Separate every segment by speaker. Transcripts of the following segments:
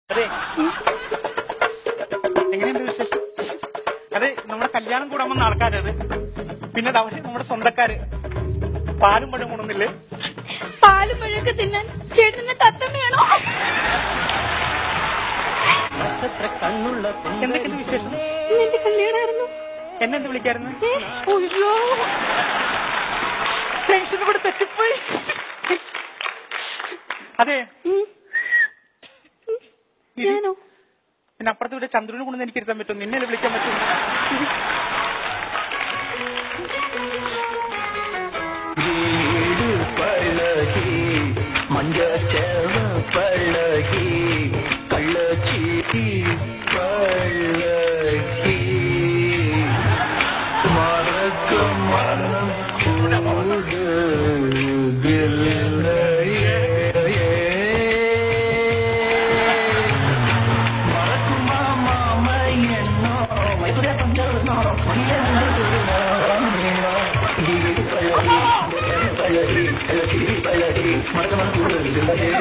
Speaker 1: അതെ എങ്ങനെയുണ്ട് വിശേഷം അതെ നമ്മുടെ കല്യാണം കൂടാൻ വന്ന ആൾക്കാരത് പിന്നെ ദാ അവര് നമ്മുടെ സ്വന്തക്കാര് പാലും പഴം കൊണ്ടുവന്നില്ലേ
Speaker 2: പാലും പഴമൊക്കെ തിന്നാൻ ചേട്ടന് തത്തമ്മയാണോ
Speaker 1: എന്തൊക്കെയുണ്ട് വിശേഷം
Speaker 2: നിന്റെ കല്യാണമായിരുന്നു
Speaker 1: എന്നെ എന്ത് വിളിക്കായിരുന്നു
Speaker 2: ഏ? അയ്യോ
Speaker 1: ടെൻഷൻ കൂടെ തെറ്റിപ്പോയി അതെ
Speaker 2: ഉം.
Speaker 1: ഇത്
Speaker 2: ഞാനോ
Speaker 1: പിന്നെ അപ്പുറത്ത് ഇവിടെ ചന്ദ്രനെ കൊണ്ടു എനിക്ക് ഇരുത്താൻ പറ്റും നിന്നെ വിളിക്കാൻ പറ്റും
Speaker 3: வீடு பழகி மஞ்சச்சேவ பழகி கள்ளச்சி பழகி மறக்க மனம் கூடுதில்லையே மறக்குமா மாமா என்னோ மைத்துரியா பஞ்சரஸ்னோ மடியே பழகி பழகி பழகி மறக்க மனம் கூடுதில்லையே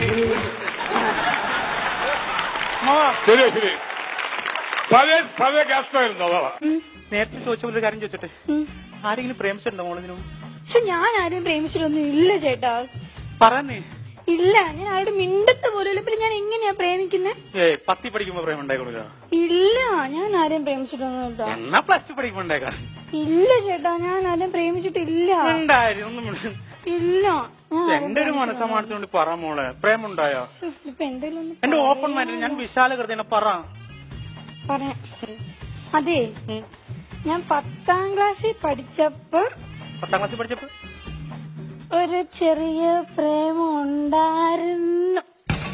Speaker 1: മാമാ,
Speaker 4: ശരി ശരി പഴയ പഴയ ഗാസ്റ്റായിരുന്നു അതാണ്
Speaker 1: നേരത്തെ ചോദിച്ച പോലെ ഒരു കാര്യം ചോദിച്ചോട്ടെ
Speaker 2: ഉം.
Speaker 1: ആരെങ്കിലും പ്രേമിച്ചിട്ടുണ്ടോ മോളിതിനു
Speaker 2: പക്ഷെ ഞാൻ ആരും പ്രേമിച്ചിട്ടൊന്നും ഇല്ല ചേട്ടാ
Speaker 1: പറഞ്ഞേ
Speaker 2: ഇല്ല ഞാൻ ആരുടെ മിണ്ടത്ത് പോലും ഇല്ല പിന്നെ ഞാൻ എങ്ങനെയാ പ്രേമിക്കുന്നത്
Speaker 1: ഏ പത്തി പഠിക്കുമ്പോ പ്രേമം ഉണ്ടായി കൊടുക്കുക
Speaker 2: ഇല്ല ഞാൻ ആരെയും പ്രേമിച്ചിട്ടൊന്നും ഇല്ല
Speaker 1: എന്നാ പ്ലസ് ടു പഠിക്കുമ്പോ ഉണ്ടായേക്കാം
Speaker 2: ഇല്ല ചേട്ടാ ഞാൻ ആരെയും പ്രേമിച്ചിട്ടില്ല
Speaker 1: ഉണ്ടായിരുന്നു ഒന്നും മിണ്ട-
Speaker 2: ഇല്ല ഞാൻ ആരെയും
Speaker 1: എന്റെ ഒരു മനസ്സമാനത്തോണ്ട് പറ മോളെ പ്രേമം ഉണ്ടായോ
Speaker 2: പ്രേമിച്ചിട്ടില്ല. ഇപ്പൊ എന്തേലും ഒന്ന്
Speaker 1: എന്റെ ഓപ്പൺ മൈൻഡ് ഞാൻ വിശാലകൃതിനെ പറ
Speaker 2: പറയാം അതെ
Speaker 1: ഉം.
Speaker 2: ഞാൻ പത്താം ക്ലാസ്സിൽ പഠിച്ചപ്പോ
Speaker 1: പത്താം ക്ലാസ്സിൽ പഠിച്ചപ്പോ
Speaker 2: ഒരു ചെറിയ പ്രേമം ഉണ്ടായിരുന്നു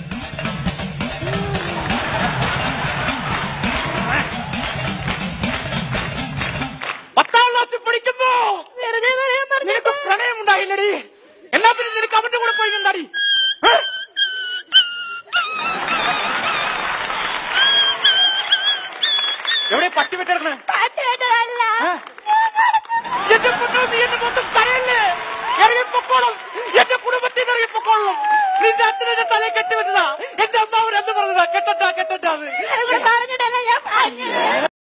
Speaker 1: പത്താം ക്ലാസ്സിൽ പഠിക്കുമ്പോ
Speaker 2: വെറുതെ പറയാൻ പറഞ്ഞു
Speaker 1: നിനക്ക് പ്രണയം ഉണ്ടായില്ലടി എന്നാ പിന്നെ നിനക്ക് അവന്റെ കൂടെ പോയി എന്താടി എവിടെ പട്ടി വെട്ടിറങ്ങണേ
Speaker 2: പാറ്റേട്ടനല്ല.
Speaker 1: എന്റെ പൊന്നോ നീ എന്നെ മൊത്തം കരയല്ലേ ഇറങ്ങിപ്പൊക്കോളും എന്റെ കുടുംബത്തിൽ നിന്ന് ഇറങ്ങിപ്പൊക്കോളും നിന്റെ അച്ഛനെ തലയിൽ കെട്ടിവെച്ചതാ എന്റെ അമ്മാവൻ എന്ത് പറഞ്ഞതാ കെട്ടട്ടാ കെട്ടട്ടാ
Speaker 2: ഇവിടെ പറഞ്ഞിട്ടല്ല ഞാൻ പറഞ്ഞത്